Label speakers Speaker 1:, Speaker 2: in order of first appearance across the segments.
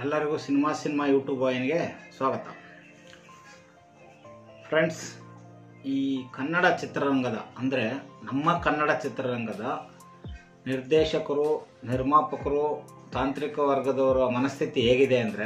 Speaker 1: ಎಲ್ಲರಿಗೂ cinema cinema YouTube ವಾಹಿನಿಗೆ ಸ್ವಾಗತ ಫ್ರೆಂಡ್ಸ್ ಈ ಕನ್ನಡ ಚಿತ್ರರಂಗದ ಅಂದರೆ ನಮ್ಮ ಕನ್ನಡ ಚಿತ್ರರಂಗದ ನಿರ್ದೇಶಕರು ನಿರ್ಮಾಪಕರು ತಾಂತ್ರಿಕ ವರ್ಗದವರ ಮನಸ್ಥಿತಿ ಹೇಗಿದೆ ಅಂದರೆ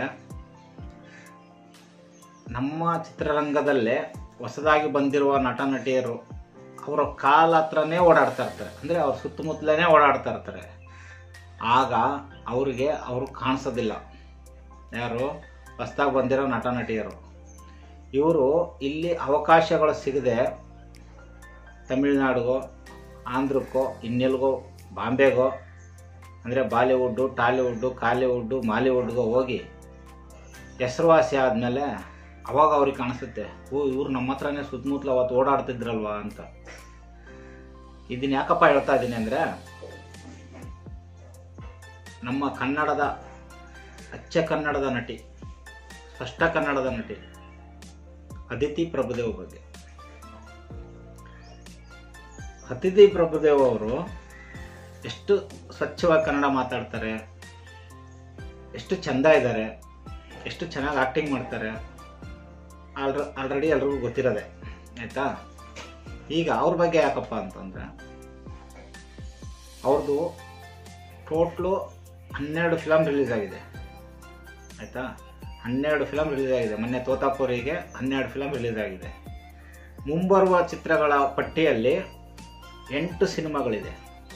Speaker 1: ನಮ್ಮ ಚಿತ್ರರಂಗದಲ್ಲೇ ಹೊಸದಾಗಿ ಬಂದಿರುವ ನಟ ನಟಿಯರು ಅವರ ಕಾಲ ಹತ್ರನೇ ಓಡಾಡ್ತಾ ಇರ್ತಾರೆ ಅಂದರೆ ಅವ್ರ ಸುತ್ತಮುತ್ತಲೇ ಓಡಾಡ್ತಾ ಇರ್ತಾರೆ ಆಗ ಅವರಿಗೆ ಅವರು ಕಾಣಿಸೋದಿಲ್ಲ ಯಾರು ಹೊಸ್ದಾಗಿ ಬಂದಿರೋ ನಟ ನಟಿಯರು ಇವರು ಇಲ್ಲಿ ಅವಕಾಶಗಳು ಸಿಗದೆ ತಮಿಳ್ನಾಡಿಗೋ ಆಂಧ್ರಕ್ಕೋ ಇನ್ನೆಲ್ಗೋ ಬಾಂಬೆಗೋ ಅಂದರೆ ಬಾಲಿವುಡ್ಡು ಟಾಲಿವುಡ್ಡು ಕಾಲಿವುಡ್ಡು ಮಾಲಿವುಡ್ಗೋ ಹೋಗಿ ಹೆಸರುವಾಸಿ ಆದಮೇಲೆ ಅವಾಗ ಅವ್ರಿಗೆ ಕಾಣಿಸುತ್ತೆ ಓ ಇವ್ರು ನಮ್ಮ ಹತ್ರನೇ ಸುತ್ತಮುತ್ತಲು ಅವತ್ತು ಓಡಾಡ್ತಿದ್ರಲ್ವಾ ಅಂತ ಇದನ್ನ ಯಾಕಪ್ಪ ಹೇಳ್ತಾ ಇದ್ದೀನಿ ಅಂದರೆ ನಮ್ಮ ಕನ್ನಡದ ಅಚ್ಚ ಕನ್ನಡದ ನಟಿ ಸ್ಪಷ್ಟ ಕನ್ನಡದ ನಟಿ ಅದಿತಿ ಪ್ರಭುದೇವ್ ಬಗ್ಗೆ ಅತಿಥಿ ಪ್ರಭುದೇವ್ ಅವರು ಎಷ್ಟು ಸ್ವಚ್ಛವಾಗಿ ಕನ್ನಡ ಮಾತಾಡ್ತಾರೆ ಎಷ್ಟು ಚಂದ ಇದ್ದಾರೆ ಎಷ್ಟು ಚೆನ್ನಾಗಿ ಆ್ಯಕ್ಟಿಂಗ್ ಮಾಡ್ತಾರೆ ಆಲ್ರ ಆಲ್ರೆಡಿ ಎಲ್ರಿಗೂ ಗೊತ್ತಿರೋದೆ ಆಯಿತಾ ಈಗ ಅವ್ರ ಬಗ್ಗೆ ಯಾಕಪ್ಪ ಅಂತಂದರೆ ಅವ್ರದ್ದು ಟೋಟ್ಲು ಹನ್ನೆರಡು ಫಿಲಮ್ ರಿಲೀಸ್ ಆಗಿದೆ ಆಯಿತಾ ಹನ್ನೆರಡು ಫಿಲಮ್ ರಿಲೀಸ್ ಆಗಿದೆ ಮೊನ್ನೆ ತೋತಾಪುರಿಗೆ ಹನ್ನೆರಡು ಫಿಲಮ್ ರಿಲೀಸ್ ಆಗಿದೆ ಮುಂಬರುವ ಚಿತ್ರಗಳ ಪಟ್ಟಿಯಲ್ಲಿ ಎಂಟು ಸಿನಿಮಾಗಳಿದೆ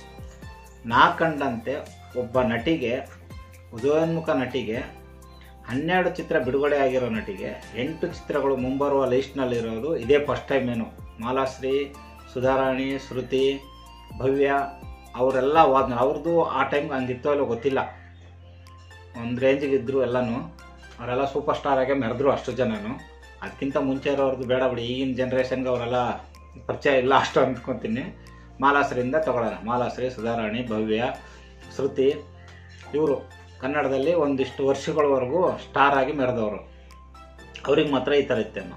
Speaker 1: ನಾ ಕಂಡಂತೆ ಒಬ್ಬ ನಟಿಗೆ ಉದಯೋನ್ಮುಖ ನಟಿಗೆ ಹನ್ನೆರಡು ಚಿತ್ರ ಬಿಡುಗಡೆ ಆಗಿರೋ ನಟಿಗೆ ಎಂಟು ಚಿತ್ರಗಳು ಮುಂಬರುವ ಲಿಸ್ಟ್ನಲ್ಲಿರೋದು ಇದೇ ಫಸ್ಟ್ ಟೈಮ್ ಏನು ಮಾಲಾಶ್ರೀ ಸುಧಾರಾಣಿ ಶ್ರುತಿ ಭವ್ಯ ಅವರೆಲ್ಲ ಹೋದ್ನ ಅವ್ರದ್ದು ಆ ಟೈಮ್ಗೆ ಹಂಗಿತ್ತೋ ಇಲ್ಲೋ ಗೊತ್ತಿಲ್ಲ ಒಂದು ರೇಂಜಿಗೆ ಇದ್ದರು ಎಲ್ಲನೂ ಅವರೆಲ್ಲ ಸೂಪರ್ ಸ್ಟಾರ್ ಆಗಿ ಮೆರೆದ್ರು ಅಷ್ಟು ಜನನು ಅದಕ್ಕಿಂತ ಮುಂಚೆ ಇರೋರ್ದು ಬೇಡ ಬಿಡಿ ಈಗಿನ ಜನ್ರೇಷನ್ಗೆ ಅವರೆಲ್ಲ ಪರಿಚಯ ಇಲ್ಲ ಅಷ್ಟು ಅಂದ್ಕೊತೀನಿ ಮಾಲಾಶ್ರೀಯಿಂದ ತಗೊಳ್ಳೋಣ ಮಾಲಾಶ್ರೀ ಸುಧಾರಾಣಿ ಭವ್ಯ ಶ್ರುತಿ ಇವರು ಕನ್ನಡದಲ್ಲಿ ಒಂದಿಷ್ಟು ವರ್ಷಗಳವರೆಗೂ ಸ್ಟಾರ್ ಆಗಿ ಮೆರೆದವರು ಅವ್ರಿಗೆ ಮಾತ್ರ ಈ ಥರ ಇತ್ತೇನೋ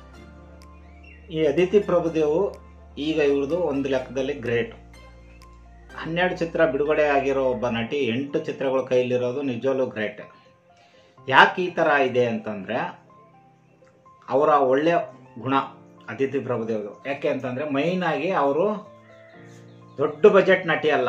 Speaker 1: ಈ ಅದಿತಿ ಪ್ರಭುದೇವು ಈಗ ಇವ್ರದ್ದು ಒಂದು ಲೆಕ್ಕದಲ್ಲಿ ಗ್ರೇಟ್ ಹನ್ನೆರಡು ಚಿತ್ರ ಬಿಡುಗಡೆ ಆಗಿರೋ ಒಬ್ಬ ನಟಿ ಎಂಟು ಚಿತ್ರಗಳು ಕೈಲಿರೋದು ನಿಜವಲ್ಲೂ ಗ್ರೇಟ್ ಯಾಕೆ ಈ ಥರ ಇದೆ ಅಂತಂದರೆ ಅವರ ಒಳ್ಳೆಯ ಗುಣ ಅದಿತಿ ಪ್ರಭುದೇವ್ದು ಯಾಕೆ ಅಂತಂದರೆ ಮೈನಾಗಿ ಅವರು ದೊಡ್ಡ ಬಜೆಟ್ ನಟಿ ಅಲ್ಲ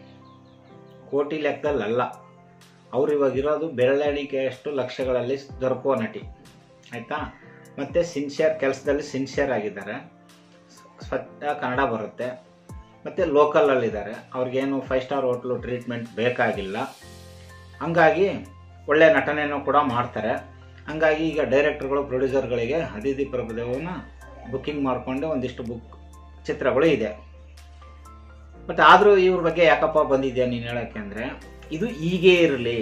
Speaker 1: ಕೋಟಿ ಲೆಕ್ಕದಲ್ಲಿ ಅಲ್ಲ ಅವ್ರು ಇವಾಗ ಇರೋದು ಬೆರಳೆಣಿಕೆಯಷ್ಟು ಲಕ್ಷಗಳಲ್ಲಿ ದೊರಕುವ ನಟಿ ಆಯಿತಾ ಮತ್ತು ಸಿನ್ಸಿಯರ್ ಕೆಲಸದಲ್ಲಿ ಸಿನ್ಸಿಯರ್ ಆಗಿದ್ದಾರೆ ಸ್ವಚ್ಛ ಕನ್ನಡ ಬರುತ್ತೆ ಮತ್ತು ಲೋಕಲಲ್ಲಿದ್ದಾರೆ ಅವ್ರಿಗೇನು ಫೈವ್ ಸ್ಟಾರ್ ಹೋಟ್ಲು ಟ್ರೀಟ್ಮೆಂಟ್ ಬೇಕಾಗಿಲ್ಲ ಹಂಗಾಗಿ ಒಳ್ಳೆ ನಟನೆಯೂ ಕೂಡ ಮಾಡ್ತಾರೆ ಹಂಗಾಗಿ ಈಗ ಡೈರೆಕ್ಟರ್ಗಳು ಪ್ರೊಡ್ಯೂಸರ್ಗಳಿಗೆ ಅದಿತಿ ಪ್ರಭುದೇವನ ಬುಕ್ಕಿಂಗ್ ಮಾಡಿಕೊಂಡು ಒಂದಿಷ್ಟು ಬುಕ್ ಚಿತ್ರಗಳು ಇದೆ ಬಟ್ ಆದರೂ ಇವ್ರ ಬಗ್ಗೆ ಯಾಕಪ್ಪ ಬಂದಿದ್ಯಾ ನೀನು ಹೇಳೋಕ್ಕೆ ಅಂದರೆ ಇದು ಹೀಗೇ ಇರಲಿ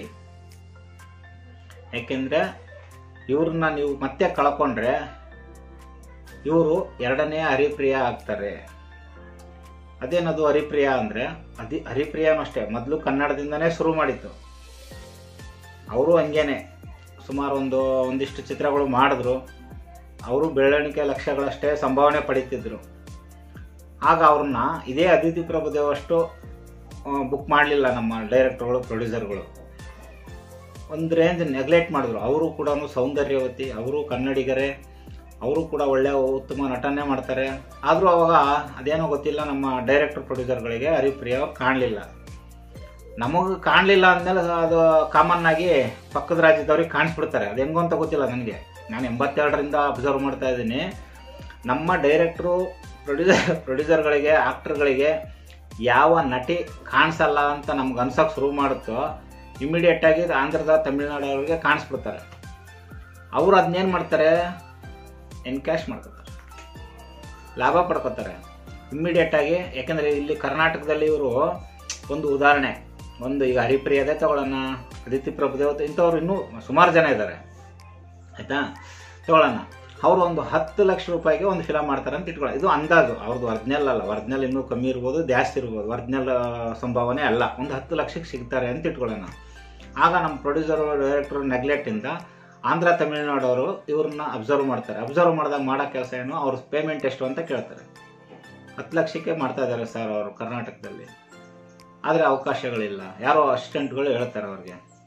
Speaker 1: ಯಾಕೆಂದರೆ ಇವ್ರನ್ನ ನೀವು ಮತ್ತೆ ಕಳ್ಕೊಂಡ್ರೆ ಇವರು ಎರಡನೇ ಹರಿಪ್ರಿಯ ಆಗ್ತಾರೆ ಅದೇನದು ಹರಿಪ್ರಿಯ ಅಂದರೆ ಅದಿ ಹರಿಪ್ರಿಯನೂ ಅಷ್ಟೇ ಮೊದಲು ಕನ್ನಡದಿಂದನೇ ಶುರು ಮಾಡಿತ್ತು ಅವರು ಹಂಗೇನೆ ಸುಮಾರು ಒಂದು ಒಂದಿಷ್ಟು ಚಿತ್ರಗಳು ಮಾಡಿದ್ರು ಅವರು ಬೆರಳಿಕೆ ಲಕ್ಷಗಳಷ್ಟೇ ಸಂಭಾವನೆ ಪಡೀತಿದ್ರು ಆಗ ಅವ್ರನ್ನ ಇದೇ ಅದಿತಿ ಪ್ರಭುದೇವಷ್ಟು ಬುಕ್ ಮಾಡಲಿಲ್ಲ ನಮ್ಮ ಡೈರೆಕ್ಟರ್ಗಳು ಪ್ರೊಡ್ಯೂಸರ್ಗಳು ಒಂದು ರೇಂಜ್ ನೆಗ್ಲೆಕ್ಟ್ ಮಾಡಿದ್ರು ಅವರು ಕೂಡ ಸೌಂದರ್ಯವತಿ ಅವರು ಕನ್ನಡಿಗರೇ ಅವರು ಕೂಡ ಒಳ್ಳೆಯ ಉತ್ತಮ ನಟನೆ ಮಾಡ್ತಾರೆ ಆದರೂ ಅವಾಗ ಅದೇನೋ ಗೊತ್ತಿಲ್ಲ ನಮ್ಮ ಡೈರೆಕ್ಟರ್ ಪ್ರೊಡ್ಯೂಸರ್ಗಳಿಗೆ ಹರಿಪ್ರಿಯ ಅವ್ರು ಕಾಣಲಿಲ್ಲ ನಮಗೆ ಕಾಣಲಿಲ್ಲ ಅಂದಮೇಲೆ ಅದು ಕಾಮನ್ ಆಗಿ ಪಕ್ಕದ ರಾಜ್ಯದವ್ರಿಗೆ ಕಾಣಿಸ್ಬಿಡ್ತಾರೆ ಅದು ಹೆಂಗೋ ಅಂತ ಗೊತ್ತಿಲ್ಲ ನನಗೆ ನಾನು ಎಂಬತ್ತೆರಡರಿಂದ ಅಬ್ಸರ್ವ್ ಮಾಡ್ತಾ ಇದ್ದೀನಿ ನಮ್ಮ ಡೈರೆಕ್ಟ್ರು ಪ್ರೊಡ್ಯೂಸರ್ ಪ್ರೊಡ್ಯೂಸರ್ಗಳಿಗೆ ಆ್ಯಕ್ಟರ್ಗಳಿಗೆ ಯಾವ ನಟಿ ಕಾಣಿಸಲ್ಲ ಅಂತ ನಮ್ಗೆ ಅನ್ಸೋಕೆ ಶುರು ಮಾಡುತ್ತೋ ಇಮಿಡಿಯೇಟಾಗಿ ಆಂಧ್ರದ ತಮಿಳ್ನಾಡವ್ರಿಗೆ ಕಾಣಿಸ್ಬಿಡ್ತಾರೆ ಅವರು ಅದನ್ನೇನು ಮಾಡ್ತಾರೆ ಎನ್ಕ್ಯಾಶ್ ಮಾಡ್ಕೋತಾರೆ ಲಾಭ ಪಡ್ಕೋತಾರೆ ಇಮ್ಮಿಡಿಯೇಟಾಗಿ ಯಾಕೆಂದರೆ ಇಲ್ಲಿ ಕರ್ನಾಟಕದಲ್ಲಿ ಇವರು ಒಂದು ಉದಾಹರಣೆ ಒಂದು ಈಗ ಹರಿಪ್ರಿಯದೇ ತಗೊಳ್ಳೋಣ ಅದಿತಿ ಪ್ರಭುದೇವತೆ ಇಂಥವ್ರು ಇನ್ನೂ ಸುಮಾರು ಜನ ಇದ್ದಾರೆ ಆಯಿತಾ ತಗೊಳ್ಳೋಣ ಅವರು ಒಂದು ಹತ್ತು ಲಕ್ಷ ರೂಪಾಯಿಗೆ ಒಂದು ಫಿಲಮ್ ಮಾಡ್ತಾರೆ ಅಂತ ಇಟ್ಕೊಳ್ಳಿ ಇದು ಅಂದಾಜು ಅವ್ರದ್ದು ಒರ್ಜಿನಲ್ ಅಲ್ಲ ಒರ್ಜಿನಲ್ ಇನ್ನೂ ಕಮ್ಮಿ ಇರ್ಬೋದು ಜಾಸ್ತಿ ಇರ್ಬೋದು ಒರ್ಜಿನಲ್ ಸಂಭಾವನೆ ಅಲ್ಲ ಒಂದು ಹತ್ತು ಲಕ್ಷಕ್ಕೆ ಸಿಗ್ತಾರೆ ಅಂತ ಇಟ್ಕೊಳ್ಳೋಣ ಆಗ ನಮ್ಮ ಪ್ರೊಡ್ಯೂಸರ್ ಡೈರೆಕ್ಟರ್ ನೆಗ್ಲೆಕ್ಟಿಂದ ಆಂಧ್ರ ತಮಿಳುನಾಡವರು ಇವ್ರನ್ನ ಅಬ್ಸರ್ವ್ ಮಾಡ್ತಾರೆ ಅಬ್ಸರ್ವ್ ಮಾಡಿದಾಗ ಮಾಡೋ ಕೆಲಸ ಏನು ಅವ್ರ ಪೇಮೆಂಟ್ ಎಷ್ಟು ಅಂತ ಕೇಳ್ತಾರೆ ಹತ್ತು ಲಕ್ಷಕ್ಕೆ ಮಾಡ್ತಾ ಇದ್ದಾರೆ ಸರ್ ಅವರು ಕರ್ನಾಟಕದಲ್ಲಿ ಆದರೆ ಅವಕಾಶಗಳಿಲ್ಲ ಯಾರೋ ಅಸಿಸ್ಟೆಂಟ್ಗಳು ಹೇಳ್ತಾರೆ ಅವ್ರಿಗೆ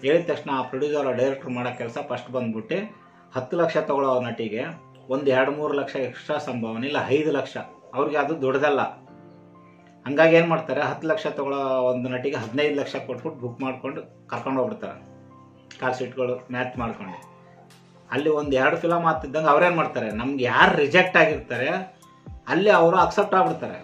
Speaker 1: ಹೇಳಿದ ತಕ್ಷಣ ಆ ಪ್ರೊಡ್ಯೂಸರ್ ಡೈರೆಕ್ಟರ್ ಮಾಡೋ ಕೆಲಸ ಫಸ್ಟ್ ಬಂದ್ಬಿಟ್ಟು ಹತ್ತು ಲಕ್ಷ ತಗೊಳ್ಳೋ ನಟಿಗೆ ಒಂದು ಎರಡು ಮೂರು ಲಕ್ಷ ಎಕ್ಸ್ಟ್ರಾ ಸಂಭಾವನೆ ಇಲ್ಲ ಐದು ಲಕ್ಷ ಅವ್ರಿಗೆ ಅದು ದೊಡ್ಡದಲ್ಲ ಹಂಗಾಗಿ ಏನು ಮಾಡ್ತಾರೆ ಹತ್ತು ಲಕ್ಷ ತಗೊಳ್ಳೋ ಒಂದು ನಟಿಗೆ ಹದಿನೈದು ಲಕ್ಷ ಕೊಟ್ಬಿಟ್ಟು ಬುಕ್ ಮಾಡ್ಕೊಂಡು ಕರ್ಕೊಂಡು ಹೋಗ್ಬಿಡ್ತಾರೆ ಕಾಲ್ ಸೀಟ್ಗಳು ಮ್ಯಾಚ್ ಮಾಡ್ಕೊಂಡು ಅಲ್ಲಿ ಒಂದು ಎರಡು ಫಿಲಮ್ ಆಗ್ತಿದ್ದಂಗೆ ಅವ್ರೇನು ಮಾಡ್ತಾರೆ ನಮ್ಗೆ ಯಾರು ರಿಜೆಕ್ಟ್ ಆಗಿರ್ತಾರೆ ಅಲ್ಲಿ ಅವರು ಅಕ್ಸೆಪ್ಟ್ ಆಗ್ಬಿಡ್ತಾರೆ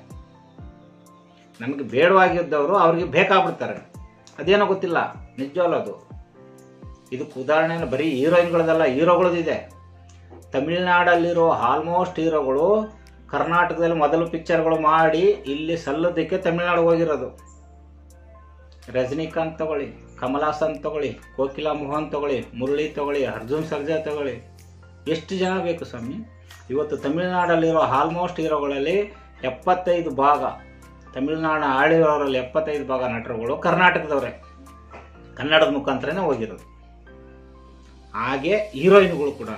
Speaker 1: ನಮಗೆ ಬೇಡವಾಗಿದ್ದವರು ಅವ್ರಿಗೆ ಬೇಕಾಗ್ಬಿಡ್ತಾರೆ ಅದೇನೋ ಗೊತ್ತಿಲ್ಲ ನಿಜವಲ್ಲ ಅದು ಇದಕ್ಕೆ ಉದಾಹರಣೆ ಬರೀ ಹೀರೋಯಿನ್ಗಳದಲ್ಲ ಹೀರೋಗಳದಿದೆ ತಮಿಳ್ನಾಡಲ್ಲಿರೋ ಆಲ್ಮೋಸ್ಟ್ ಹೀರೋಗಳು ಕರ್ನಾಟಕದಲ್ಲಿ ಮೊದಲು ಪಿಕ್ಚರ್ಗಳು ಮಾಡಿ ಇಲ್ಲಿ ಸಲ್ಲೋದಕ್ಕೆ ತಮಿಳ್ನಾಡು ಹೋಗಿರೋದು ರಜನಿಕಾಂತ್ ತಗೊಳ್ಳಿ ಕಮಲ್ ಹಾಸನ್ ತಗೊಳ್ಳಿ ಕೋಕಿಲಾ ಮೋಹನ್ ತಗೊಳ್ಳಿ ಮುರಳಿ ತಗೊಳ್ಳಿ ಅರ್ಜುನ್ ಸರ್ಜಾ ತಗೊಳ್ಳಿ ಎಷ್ಟು ಜನ ಬೇಕು ಸ್ವಾಮಿ ಇವತ್ತು ತಮಿಳ್ನಾಡಲ್ಲಿರೋ ಆಲ್ಮೋಸ್ಟ್ ಹೀರೋಗಳಲ್ಲಿ ಎಪ್ಪತ್ತೈದು ಭಾಗ ತಮಿಳ್ನಾಡು ಆಳಿರೋರಲ್ಲಿ ಎಪ್ಪತ್ತೈದು ಭಾಗ ನಟರುಗಳು ಕರ್ನಾಟಕದವರೇ ಕನ್ನಡದ ಮುಖಾಂತರನೇ ಹೋಗಿರೋದು ಹಾಗೆ ಹೀರೋಯಿನ್ಗಳು ಕೂಡ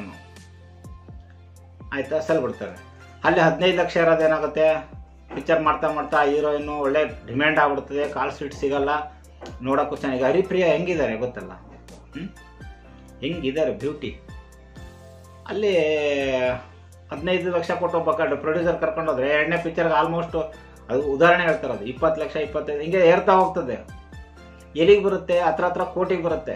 Speaker 1: ಆಯ್ತಾ ಸೆಲ್ ಬಿಡ್ತಾರೆ ಅಲ್ಲಿ ಹದಿನೈದು ಲಕ್ಷ ಇರೋದೇನಾಗುತ್ತೆ ಪಿಕ್ಚರ್ ಮಾಡ್ತಾ ಮಾಡ್ತಾ ಹೀರೋಯಿನ್ನು ಒಳ್ಳೆ ಡಿಮ್ಯಾಂಡ್ ಆಗ್ಬಿಡ್ತದೆ ಕಾಲ್ ಸೀಟ್ ಸಿಗಲ್ಲ ನೋಡೋಕ್ಕೂ ಚೆನ್ನಾಗಿ ಹರಿಪ್ರಿಯ ಹೆಂಗಿದ್ದಾರೆ ಗೊತ್ತಲ್ಲ ಹ್ಞೂ ಹೆಂಗಿದ್ದಾರೆ ಬ್ಯೂಟಿ ಅಲ್ಲಿ ಹದಿನೈದು ಲಕ್ಷ ಕೊಟ್ಟು ಒಬ್ಬ ಪ್ರೊಡ್ಯೂಸರ್ ಕರ್ಕೊಂಡು ಹೋದ್ರೆ ಎರಡನೇ ಪಿಕ್ಚರ್ಗೆ ಆಲ್ಮೋಸ್ಟ್ ಅದು ಉದಾಹರಣೆ ಹೇಳ್ತಾರೆ ಅದು ಇಪ್ಪತ್ತು ಲಕ್ಷ ಇಪ್ಪತ್ತೈದು ಹಿಂಗೆ ಏರ್ತಾ ಹೋಗ್ತದೆ ಎಲ್ಲಿಗೆ ಬರುತ್ತೆ ಹತ್ರ ಹತ್ರ ಕೋಟಿಗೆ ಬರುತ್ತೆ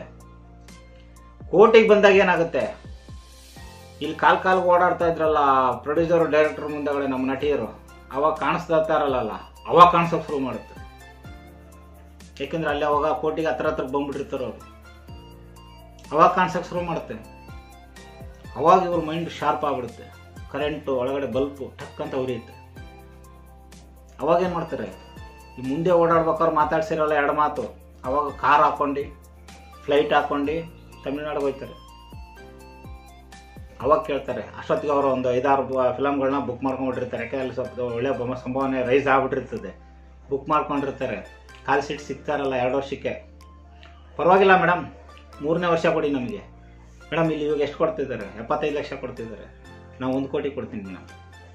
Speaker 1: ಕೋಟಿಗೆ ಬಂದಾಗ ಏನಾಗುತ್ತೆ ಇಲ್ಲಿ ಕಾಲ್ ಕಾಲ್ ಓಡಾಡ್ತಾ ಇದ್ರಲ್ಲ ಪ್ರೊಡ್ಯೂಸರ್ ಡೈರೆಕ್ಟರ್ ಮುಂದೆಗಡೆ ನಮ್ಮ ನಟಿಯರು ಅವಾಗ ಕಾಣಿಸ್ತಾ ಇರ್ತಾರಲ್ಲ ಅವಾಗ ಕಾಣಿಸೋಕೆ ಶುರು ಮಾಡುತ್ತೆ ಯಾಕೆಂದ್ರೆ ಅಲ್ಲಿ ಅವಾಗ ಕೋಟಿಗೆ ಹತ್ರ ಹತ್ರ ಬಂದ್ಬಿಟ್ಟಿರ್ತಾರೆ ಅವರು ಅವಾಗ ಕಾಣಿಸೋಕೆ ಶುರು ಮಾಡುತ್ತೆ ಅವಾಗ ಇವ್ರ ಮೈಂಡ್ ಶಾರ್ಪ್ ಆಗ್ಬಿಡುತ್ತೆ ಕರೆಂಟು ಒಳಗಡೆ ಬಲ್ಪು ಟಕ್ ಅಂತ ಉರಿಯುತ್ತೆ ಅವಾಗ ಏನು ಮಾಡ್ತಾರೆ ಈ ಮುಂದೆ ಓಡಾಡ್ಬೇಕಾದ್ರೆ ಮಾತಾಡ್ಸಿರಲ್ಲ ಎರಡು ಮಾತು ಅವಾಗ ಕಾರ್ ಹಾಕೊಂಡು ಫ್ಲೈಟ್ ಹಾಕೊಂಡು ತಮಿಳ್ನಾಡಿಗೆ ಹೋಗ್ತಾರೆ ಅವಾಗ ಕೇಳ್ತಾರೆ ಅಷ್ಟೊತ್ತಿಗೆ ಅವರು ಒಂದು ಐದಾರು ಫಿಲಮ್ಗಳನ್ನ ಬುಕ್ ಮಾಡ್ಕೊಂಡ್ಬಿಟ್ಟಿರ್ತಾರೆ ಯಾಕೆ ಅಲ್ಲಿ ಸ್ವಲ್ಪ ಒಳ್ಳೆ ಬೊಮ್ಮ ಸಂಭಾವನೆ ರೈಸ್ ಆಗ್ಬಿಟ್ಟಿರ್ತದೆ ಬುಕ್ ಮಾಡ್ಕೊಂಡಿರ್ತಾರೆ ಕಾಲ್ ಸೀಟ್ ಸಿಗ್ತಾರಲ್ಲ ಎರಡು ವರ್ಷಕ್ಕೆ ಪರವಾಗಿಲ್ಲ ಮೇಡಮ್ ಮೂರನೇ ವರ್ಷ ಕೊಡಿ ನಮಗೆ ಮೇಡಮ್ ಇಲ್ಲಿ ಇವಾಗ ಎಷ್ಟು ಕೊಡ್ತಿದ್ದಾರೆ ಎಪ್ಪತ್ತೈದು ಲಕ್ಷ ಕೊಡ್ತಿದ್ದಾರೆ ನಾವು ಒಂದು ಕೋಟಿ ಕೊಡ್ತೀನಿ ಮೇಡಮ್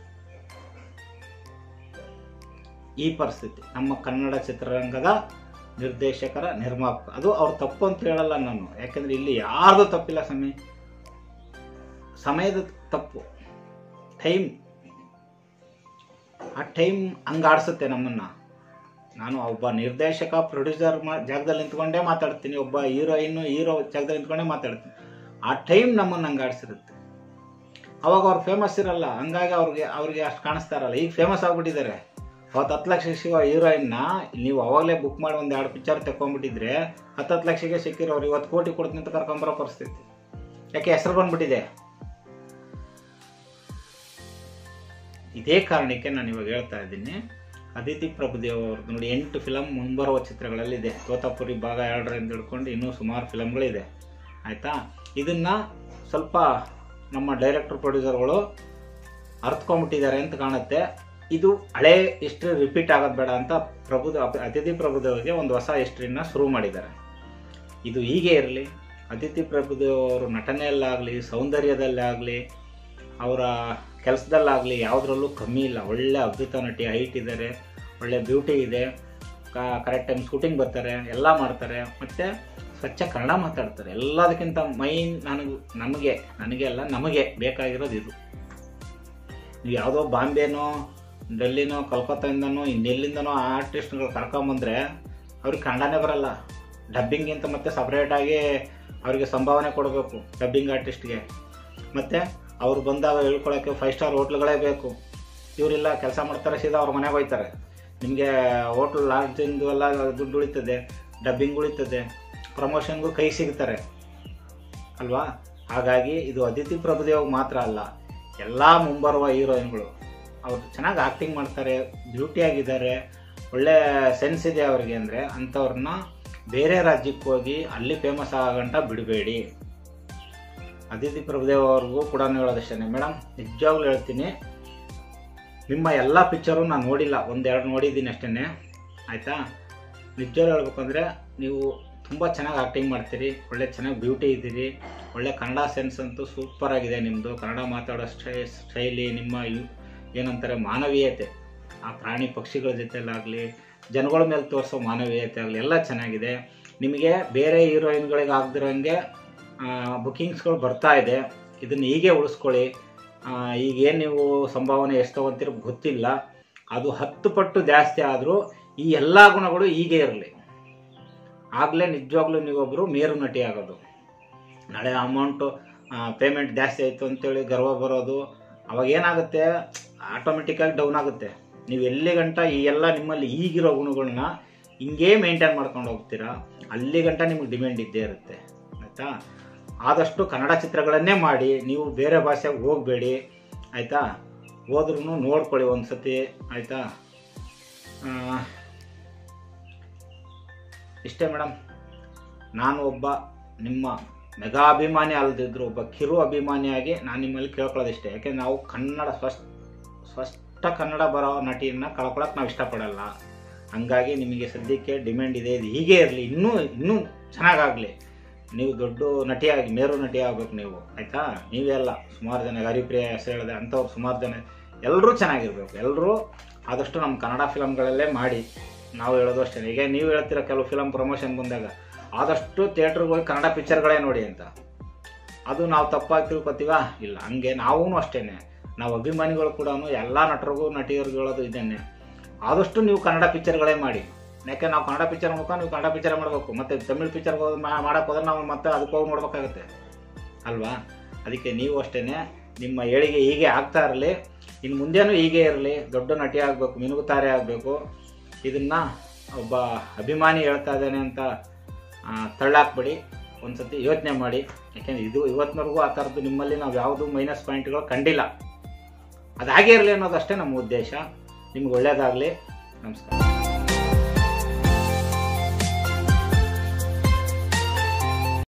Speaker 1: ಈ ಪರಿಸ್ಥಿತಿ ನಮ್ಮ ಕನ್ನಡ ಚಿತ್ರರಂಗದ ನಿರ್ದೇಶಕರ ನಿರ್ಮಾಪಕ ಅದು ಅವ್ರ ತಪ್ಪು ಅಂತ ಹೇಳಲ್ಲ ನಾನು ಯಾಕಂದ್ರೆ ಇಲ್ಲಿ ಯಾರ್ದು ತಪ್ಪಿಲ್ಲ ಸಮಯ ಸಮಯದ ತಪ್ಪು ಟೈಮ್ ಆ ಟೈಮ್ ಹಂಗಾಡ್ಸುತ್ತೆ ನಮ್ಮನ್ನ ನಾನು ಒಬ್ಬ ನಿರ್ದೇಶಕ ಪ್ರೊಡ್ಯೂಸರ್ ಮಾ ಜಾಗದಲ್ಲಿ ನಿಂತ್ಕೊಂಡೇ ಮಾತಾಡ್ತೀನಿ ಒಬ್ಬ ಹೀರೋಯಿನ್ ಹೀರೋ ಜಾಗದಲ್ಲಿ ನಿಂತ್ಕೊಂಡೇ ಮಾತಾಡ್ತೀನಿ ಆ ಟೈಮ್ ನಮ್ಮನ್ನು ಹಂಗಾಡ್ಸಿರುತ್ತೆ ಅವಾಗ ಅವ್ರು ಫೇಮಸ್ ಇರಲ್ಲ ಹಂಗಾಗಿ ಅವ್ರಿಗೆ ಅವ್ರಿಗೆ ಅಷ್ಟು ಕಾಣಿಸ್ತಾ ಇರಲ್ಲ ಈಗ ಫೇಮಸ್ ಆಗ್ಬಿಟ್ಟಿದ್ದಾರೆ ಅವತ್ತು ಹತ್ತು ಲಕ್ಷ ಸಿಗೋ ಹೀರೋಯಿನ್ನ ನೀವು ಅವಾಗಲೇ ಬುಕ್ ಮಾಡಿ ಒಂದು ಎರಡು ಪಿಕ್ಚರ್ ತಗೊಂಡ್ಬಿಟ್ಟಿದ್ರೆ ಹತ್ತು ಹತ್ತು ಲಕ್ಷಕ್ಕೆ ಸಿಕ್ಕಿರೋರು ಇವತ್ತು ಕೋಟಿ ಕೊಡ್ತೀನಿ ಅಂತ ಕರ್ಕೊಂಬರೋ ಪರಿಸ್ಥಿತಿ ಯಾಕೆ ಹೆಸರು ಬಂದ್ಬಿಟ್ಟಿದೆ ಇದೇ ಕಾರಣಕ್ಕೆ ನಾನು ಇವಾಗ ಹೇಳ್ತಾ ಇದ್ದೀನಿ ಅದಿತಿ ಪ್ರಭುದೇವ್ ಅವ್ರದ್ದು ನೋಡಿ ಎಂಟು ಫಿಲಮ್ ಮುಂಬರುವ ಚಿತ್ರಗಳಲ್ಲಿದೆ ತೋತಾಪುರಿ ಭಾಗ ಎರಡರಿಂದ ಹಿಡ್ಕೊಂಡು ಇನ್ನೂ ಸುಮಾರು ಫಿಲಮ್ಗಳಿದೆ ಆಯಿತಾ ಇದನ್ನು ಸ್ವಲ್ಪ ನಮ್ಮ ಡೈರೆಕ್ಟರ್ ಪ್ರೊಡ್ಯೂಸರ್ಗಳು ಅರ್ತ್ಕೊಂಡ್ಬಿಟ್ಟಿದ್ದಾರೆ ಅಂತ ಕಾಣುತ್ತೆ ಇದು ಹಳೆ ಹಿಸ್ಟ್ರಿ ರಿಪೀಟ್ ಆಗೋದು ಬೇಡ ಅಂತ ಪ್ರಭು ಅತಿಥಿ ಪ್ರಭುದೇವ್ಗೆ ಒಂದು ಹೊಸ ಹಿಸ್ಟ್ರಿನ ಶುರು ಮಾಡಿದ್ದಾರೆ ಇದು ಹೀಗೆ ಇರಲಿ ಅತಿಥಿ ಪ್ರಭುದೇವ್ ಅವರು ನಟನೆಯಲ್ಲಾಗಲಿ ಸೌಂದರ್ಯದಲ್ಲಾಗಲಿ ಅವರ ಕೆಲಸದಲ್ಲಾಗಲಿ ಯಾವುದ್ರಲ್ಲೂ ಕಮ್ಮಿ ಇಲ್ಲ ಒಳ್ಳೆ ಅದ್ಭುತ ನಟಿ ಹೈಟ್ ಇದ್ದಾರೆ ಒಳ್ಳೆ ಬ್ಯೂಟಿ ಇದೆ ಕರೆಕ್ಟ್ ಟೈಮ್ ಶೂಟಿಂಗ್ ಬರ್ತಾರೆ ಎಲ್ಲ ಮಾಡ್ತಾರೆ ಮತ್ತು ಸ್ವಚ್ಛ ಕನ್ನಡ ಮಾತಾಡ್ತಾರೆ ಎಲ್ಲದಕ್ಕಿಂತ ಮೈನ್ ನನಗೆ ನಮಗೆ ನನಗೆ ಅಲ್ಲ ನಮಗೆ ಬೇಕಾಗಿರೋದು ಇದು ನೀವು ಯಾವುದೋ ಬಾಂಬೆನೋ ಡೆಲ್ಲಿನೋ ಕಲ್ಕತ್ತಾಯಿಂದನೋ ಇನ್ನೆಲ್ಲಿಂದನೋ ಆರ್ಟಿಸ್ಟ್ಗಳು ಕರ್ಕೊಂಬಂದ್ರೆ ಅವ್ರಿಗೆ ಕನ್ನಡನೇ ಬರಲ್ಲ ಡಬ್ಬಿಂಗಿಂತ ಮತ್ತೆ ಸಪ್ರೇಟಾಗಿ ಅವರಿಗೆ ಸಂಭಾವನೆ ಕೊಡಬೇಕು ಡಬ್ಬಿಂಗ್ ಆರ್ಟಿಸ್ಟ್ಗೆ ಮತ್ತು ಅವ್ರು ಬಂದಾಗ ಹೇಳ್ಕೊಳಕ್ಕೆ ಫೈವ್ ಸ್ಟಾರ್ ಹೋಟ್ಲ್ಗಳೇ ಬೇಕು ಇವರೆಲ್ಲ ಕೆಲಸ ಮಾಡ್ತಾರೆ ಸೀದಾ ಅವ್ರ ಮನೆಗೆ ಹೋಯ್ತಾರೆ ನಿಮಗೆ ಹೋಟ್ಲ್ ಲಾಡ್ಜಿಂದು ಎಲ್ಲ ದುಡ್ಡು ಉಳಿತದೆ ಡಬ್ಬಿಂಗ್ ಉಳಿತದೆ ಪ್ರಮೋಷನ್ಗೂ ಕೈ ಸಿಗ್ತಾರೆ ಅಲ್ವಾ ಹಾಗಾಗಿ ಇದು ಅದಿತಿ ಪ್ರಭುದೇವ್ ಮಾತ್ರ ಅಲ್ಲ ಎಲ್ಲ ಮುಂಬರುವ ಹೀರೋಯಿನ್ಗಳು ಅವ್ರು ಚೆನ್ನಾಗಿ ಆ್ಯಕ್ಟಿಂಗ್ ಮಾಡ್ತಾರೆ ಬ್ಯೂಟಿಯಾಗಿದ್ದಾರೆ ಒಳ್ಳೆ ಸೆನ್ಸ್ ಇದೆ ಅವ್ರಿಗೆ ಅಂದರೆ ಅಂಥವ್ರನ್ನ ಬೇರೆ ರಾಜ್ಯಕ್ಕೆ ಹೋಗಿ ಅಲ್ಲಿ ಫೇಮಸ್ ಆಗಂಟ ಬಿಡಬೇಡಿ ಅದಿತಿ ಪ್ರಭುದೇವ್ ಅವ್ರಿಗೂ ಕೂಡ ಹೇಳೋದಷ್ಟೇ ಮೇಡಮ್ ನಿಜವಾಗ್ಲೂ ಹೇಳ್ತೀನಿ ನಿಮ್ಮ ಎಲ್ಲ ಪಿಕ್ಚರು ನಾನು ನೋಡಿಲ್ಲ ಒಂದೆರಡು ನೋಡಿದ್ದೀನಿ ಅಷ್ಟೇ ಆಯಿತಾ ನಿಜವಾಗ್ಲೂ ಹೇಳ್ಬೇಕಂದ್ರೆ ನೀವು ತುಂಬ ಚೆನ್ನಾಗಿ ಆ್ಯಕ್ಟಿಂಗ್ ಮಾಡ್ತೀರಿ ಒಳ್ಳೆ ಚೆನ್ನಾಗಿ ಬ್ಯೂಟಿ ಇದ್ದೀರಿ ಒಳ್ಳೆ ಕನ್ನಡ ಸೆನ್ಸ್ ಅಂತೂ ಸೂಪರ್ ಆಗಿದೆ ನಿಮ್ಮದು ಕನ್ನಡ ಮಾತಾಡೋ ಸ್ಟೈ ಶೈಲಿ ನಿಮ್ಮ ಯು ಏನಂತಾರೆ ಮಾನವೀಯತೆ ಆ ಪ್ರಾಣಿ ಪಕ್ಷಿಗಳ ಜೊತೆಲಾಗಲಿ ಜನಗಳ ಮೇಲೆ ತೋರಿಸೋ ಮಾನವೀಯತೆ ಆಗಲಿ ಎಲ್ಲ ಚೆನ್ನಾಗಿದೆ ನಿಮಗೆ ಬೇರೆ ಹೀರೋಯಿನ್ಗಳಿಗೆ ಆಗದಿರೋಂಗೆ ಬುಕ್ಕಿಂಗ್ಸ್ಗಳು ಬರ್ತಾ ಇದೆ ಇದನ್ನು ಹೀಗೆ ಉಳಿಸ್ಕೊಳ್ಳಿ ಆ, ಈಗೇನು ನೀವು ಸಂಭಾವನೆ ಎಷ್ಟು ತೊಗೊತೀರೋ ಗೊತ್ತಿಲ್ಲ ಅದು ಹತ್ತು ಪಟ್ಟು ಜಾಸ್ತಿ ಆದರೂ ಈ ಎಲ್ಲ ಗುಣಗಳು ಹೀಗೆ ಇರಲಿ ಆಗಲೇ ನಿಜವಾಗ್ಲೂ ನೀವೊಬ್ಬರು ಮೇರು ನಟಿ ಆಗೋದು ನಾಳೆ ಅಮೌಂಟು ಪೇಮೆಂಟ್ ಜಾಸ್ತಿ ಆಯಿತು ಅಂತೇಳಿ ಗರ್ವ ಬರೋದು ಅವಾಗ ಏನಾಗುತ್ತೆ ಆಟೋಮೆಟಿಕ್ಕಾಗಿ ಡೌನ್ ಆಗುತ್ತೆ ನೀವು ಎಲ್ಲಿ ಗಂಟ ಈ ಎಲ್ಲ ನಿಮ್ಮಲ್ಲಿ ಈಗಿರೋ ಗುಣಗಳನ್ನ ಹಿಂಗೇ ಮೇಂಟೈನ್ ಮಾಡ್ಕೊಂಡು ಹೋಗ್ತೀರಾ ಅಲ್ಲಿ ಗಂಟ ನಿಮಗೆ ಡಿಮ್ಯಾಂಡ್ ಇದ್ದೇ ಇರುತ್ತೆ ಆಯಿತಾ ಆದಷ್ಟು ಕನ್ನಡ ಚಿತ್ರಗಳನ್ನೇ ಮಾಡಿ ನೀವು ಬೇರೆ ಭಾಷೆಗೆ ಹೋಗಬೇಡಿ ಆಯಿತಾ ಹೋದ್ರೂ ನೋಡ್ಕೊಳ್ಳಿ ಒಂದು ಸತಿ ಆಯಿತಾ ಇಷ್ಟೇ ಮೇಡಮ್ ನಾನು ಒಬ್ಬ ನಿಮ್ಮ ಮೆಗಾ ಅಭಿಮಾನಿ ಅಲ್ಲದಿದ್ರು ಒಬ್ಬ ಕಿರು ಅಭಿಮಾನಿಯಾಗಿ ನಾನು ನಿಮ್ಮಲ್ಲಿ ಕೇಳ್ಕೊಳ್ಳೋದಿಷ್ಟೇ ಯಾಕೆಂದ್ರೆ ನಾವು ಕನ್ನಡ ಸ್ಪಷ್ಟ ಸ್ಪಷ್ಟ ಕನ್ನಡ ಬರೋ ನಟಿಯನ್ನು ಕಳ್ಕೊಳಕ್ಕೆ ನಾವು ಇಷ್ಟಪಡಲ್ಲ ಹಂಗಾಗಿ ನಿಮಗೆ ಸದ್ಯಕ್ಕೆ ಡಿಮ್ಯಾಂಡ್ ಇದೆ ಇದು ಹೀಗೆ ಇರಲಿ ಇನ್ನೂ ಇನ್ನೂ ಚೆನ್ನಾಗಾಗಲಿ ನೀವು ದೊಡ್ಡ ನಟಿಯಾಗಿ ಮೇರು ನಟಿ ಆಗ್ಬೇಕು ನೀವು ಆಯಿತಾ ನೀವೇ ಅಲ್ಲ ಸುಮಾರು ಜನ ಹರಿಪ್ರಿಯ ಹೆಸರು ಹೇಳಿದೆ ಅಂಥವ್ರು ಸುಮಾರು ಜನ ಎಲ್ಲರೂ ಚೆನ್ನಾಗಿರ್ಬೇಕು ಎಲ್ಲರೂ ಆದಷ್ಟು ನಮ್ಮ ಕನ್ನಡ ಫಿಲಮ್ಗಳಲ್ಲೇ ಮಾಡಿ ನಾವು ಹೇಳೋದು ಅಷ್ಟೇ ಈಗ ನೀವು ಹೇಳ್ತೀರ ಕೆಲವು ಫಿಲಮ್ ಪ್ರಮೋಷನ್ ಬಂದಾಗ ಆದಷ್ಟು ಥಿಯೇಟ್ರಿಗೆ ಹೋಗಿ ಕನ್ನಡ ಪಿಕ್ಚರ್ಗಳೇ ನೋಡಿ ಅಂತ ಅದು ನಾವು ತಪ್ಪಾಗಿ ತಿಳ್ಕೊತೀವ ಇಲ್ಲ ಹಂಗೆ ನಾವೂ ಅಷ್ಟೇ ನಾವು ಅಭಿಮಾನಿಗಳು ಕೂಡ ಎಲ್ಲ ನಟರಿಗೂ ನಟಿಯರಿಗೂ ಹೇಳೋದು ಇದನ್ನೇ ಆದಷ್ಟು ನೀವು ಕನ್ನಡ ಪಿಕ್ಚರ್ಗಳೇ ಮಾಡಿ ಯಾಕೆ ನಾವು ಕನ್ನಡ ಪಿಕ್ಚರ್ ಮುಖ ನೀವು ಕನ್ನಡ ಪಿಕ್ಚರ್ ಮಾಡಬೇಕು ಮತ್ತು ತಮಿಳ್ ಪಿಕ್ಚರ್ಗೆ ಹೋಗಿ ಮಾಡಕ್ಕೆ ಹೋದ್ರೆ ನಾವು ಮತ್ತೆ ಅದಕ್ಕೆ ಹೋಗಿ ನೋಡ್ಬೇಕಾಗುತ್ತೆ ಅಲ್ವಾ ಅದಕ್ಕೆ ನೀವು ಅಷ್ಟೇ ನಿಮ್ಮ ಏಳಿಗೆ ಹೀಗೆ ಆಗ್ತಾ ಇರಲಿ ಇನ್ನು ಮುಂದೇನೂ ಹೀಗೆ ಇರಲಿ ದೊಡ್ಡ ನಟಿ ಆಗಬೇಕು ಮಿನುಗುತಾರೆ ಆಗಬೇಕು ಇದನ್ನು ಒಬ್ಬ ಅಭಿಮಾನಿ ಹೇಳ್ತಾ ಇದ್ದಾನೆ ಅಂತ ಆ, ತಳ್ಳಾಕ್ಬೇಡಿ ಒಂದು ಸತಿ ಯೋಚನೆ ಮಾಡಿ ಯಾಕೆಂದರೆ ಇದು ಇವತ್ತಿನವರೆಗೂ ಆ ಥರದ್ದು ನಿಮ್ಮಲ್ಲಿ ನಾವು ಯಾವುದು ಮೈನಸ್ ಪಾಯಿಂಟ್ಗಳು ಕಂಡಿಲ್ಲ ಅದು ಹಾಗೆ ಇರಲಿ ಅನ್ನೋದಷ್ಟೇ ನಮ್ಮ ಉದ್ದೇಶ ನಿಮ್ಗೆ ಒಳ್ಳೆಯದಾಗಲಿ ನಮಸ್ಕಾರ